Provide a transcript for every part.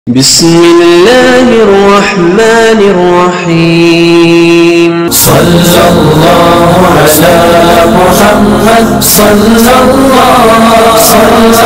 بسم الله الرحمن الرحيم صلى الله على محمد صلى الله صلى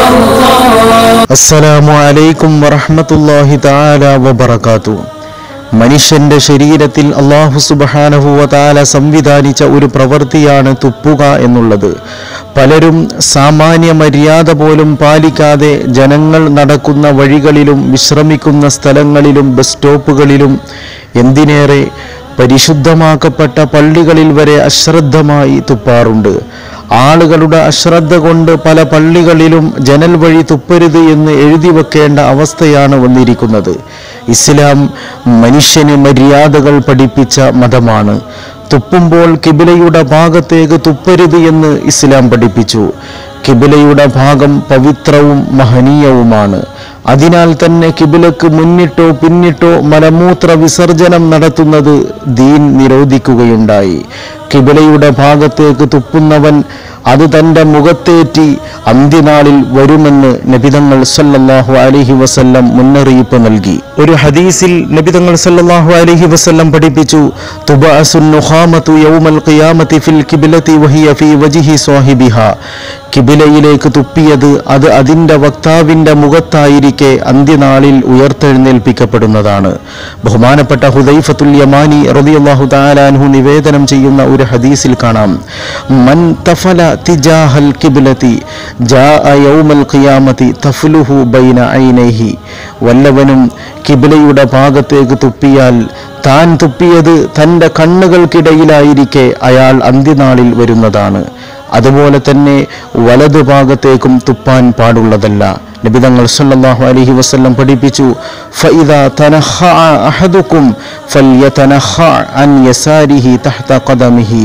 الله അസ്സലാമു അലൈക്കും വറഹ്മത്തുള്ളാഹി തആല വബറകാതു മനുഷ്യന്റെ ശരീരത്തിൽ അള്ളാഹു സുബ്ഹാനഹു വതആല സംവിധാനിച്ച ഒരു പ്രവൃത്തിയാണ് തുപ്പുക എന്നുള്ളത് പലരും സാമാന്യ മര്യാദ പോലും പാലിക്കാതെ ജനങ്ങൾ നടക്കുന്ന വഴികളിലും വിശ്രമിക്കുന്ന സ്ഥലങ്ങളിലും ബസ് സ്റ്റോപ്പുകളിലും എന്തിനേറെ പരിശുദ്ധമാക്കപ്പെട്ട പള്ളികളിൽ വരെ അശ്രദ്ധമായി തുപ്പാറുണ്ട് ആളുകളുടെ അശ്രദ്ധ കൊണ്ട് പല പള്ളികളിലും ജനൽ വഴി തുപ്പരുത് എന്ന് എഴുതി വെക്കേണ്ട അവസ്ഥയാണ് വന്നിരിക്കുന്നത് ഇസ്ലാം മനുഷ്യന് മര്യാദകൾ പഠിപ്പിച്ച മതമാണ് തുപ്പുമ്പോൾ കിബിലയുടെ ഭാഗത്തേക്ക് തുപ്പരുത് എന്ന് ഇസ്ലാം പഠിപ്പിച്ചു കിബിലയുടെ ഭാഗം പവിത്രവും മഹനീയവുമാണ് അതിനാൽ തന്നെ കിബിലക്ക് മുന്നിട്ടോ പിന്നിട്ടോ മലമൂത്ര വിസർജനം നടത്തുന്നത് ദീൻ നിരോധിക്കുകയുണ്ടായി കിബിലയുടെ ഭാഗത്തേക്ക് തുപ്പുന്നവൻ അത് തൻ്റെ മുഖത്തേറ്റി അന്ത്യനാളിൽ വരുമെന്ന് നബിതങ്ങൾ സല്ലല്ലാഹു അലൈഹി വസല്ലം മുന്നറിയിപ്പ് നൽകി ഒരു ഹദീസിൽ നബിതങ്ങൾ സല്ലല്ലാഹു അലൈഹി വസല്ലം പഠിപ്പിച്ചു തുബഅസുൻ നുഖാമതു യൗമൽ ഖിയാമത്തി ഫിൽ കിബിലത്തി വഹിയ ഫീ വജിഹി സ്വാഹിബിഹ കിബിലയിലേക്ക് തുപ്പിയത് അത് അതിൻ്റെ വക്താവിൻ്റെ മുഖത്തായിരിക്കെ അന്ത്യനാളിൽ ഉയർത്തെഴുന്നേൽപ്പിക്കപ്പെടുന്നതാണ് ബഹുമാനപ്പെട്ട ഹുദൈഫത്തുൽ യമാനി റളിയല്ലാഹു തആലാൻഹു നിവേദനം ചെയ്യുന്ന ഒരു ഹദീസിൽ കാണാം മൻ തഫല തിജാഹൽ കിബ്ലതി ജാഅ യൗമൽ ഖിയാമത്തി തഫ്ലുഹു ബൈന ഐനൈഹി വല്ലവനും കിബിലയുടെ ഭാഗത്തേക്ക് തുപ്പിയാൽ താൻ തുപ്പിയത് തൻ്റെ കണ്ണുകൾക്കിടയിലായിരിക്കെ അയാൾ അന്ത്യനാളിൽ വരുന്നതാണ് അതുപോലെ തന്നെ വലതുഭാഗത്തേക്കും തുപ്പാൻ പാടുള്ളതല്ല നബിതങ്ങൾ സല്ലല്ലാഹു അലൈഹി വസല്ലം പഠിപ്പിച്ചു ഫഇദ തനഹ അഹദുക്കും ഫൽയതനഹ അൻ യസാരിഹി തഹ്ത ഖദമിഹി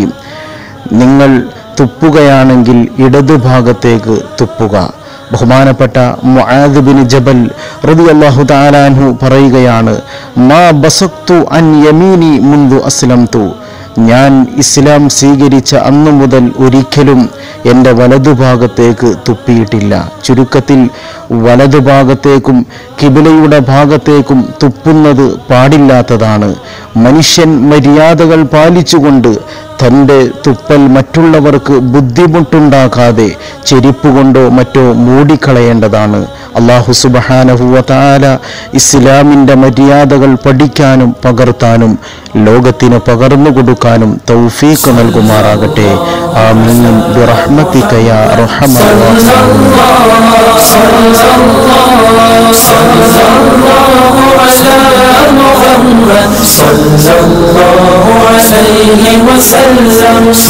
നിങ്ങൾ തുപ്പുകയാണെങ്കിൽ ഇടതുഭാഗത്തേക്ക് തുപ്പുക ബഹുമാനപ്പെട്ട മുആദ് ബിൻ ജബൽ റളിയല്ലാഹു തആലാൻഹു പറയുകയാണ് മാ ബസക്തു അൻ യമീനി മുൻദു അസ്ലംതു ഞാൻ ഇസ്ലാം സ്വീകരിച്ച അന്നു മുതൽ ഒരിക്കലും എൻ്റെ വലതുഭാഗത്തേക്ക് തുപ്പിയിട്ടില്ല ചുരുക്കത്തിൽ വലതുഭാഗത്തേക്കും കിബിലയുടെ ഭാഗത്തേക്കും തുപ്പുന്നത് പാടില്ലാത്തതാണ് മനുഷ്യൻ മര്യാദകൾ പാലിച്ചുകൊണ്ട് തൻ്റെ തുപ്പൽ മറ്റുള്ളവർക്ക് ബുദ്ധിമുട്ടുണ്ടാക്കാതെ ചെരിപ്പ് കൊണ്ടോ മറ്റോ മൂടിക്കളയേണ്ടതാണ് അള്ളാഹു സുബഹാനഹുവ താല ഇസ്ലാമിൻ്റെ മര്യാദകൾ പഠിക്കാനും പകർത്താനും ലോകത്തിന് പകർന്നു കൊടുക്കാനും തൗഫീഖ് നൽകുമാറാകട്ടെ ആമീൻ ബിറഹ്മതിക യാ അർഹമർ റഹീം. صلى الله عليه وسلم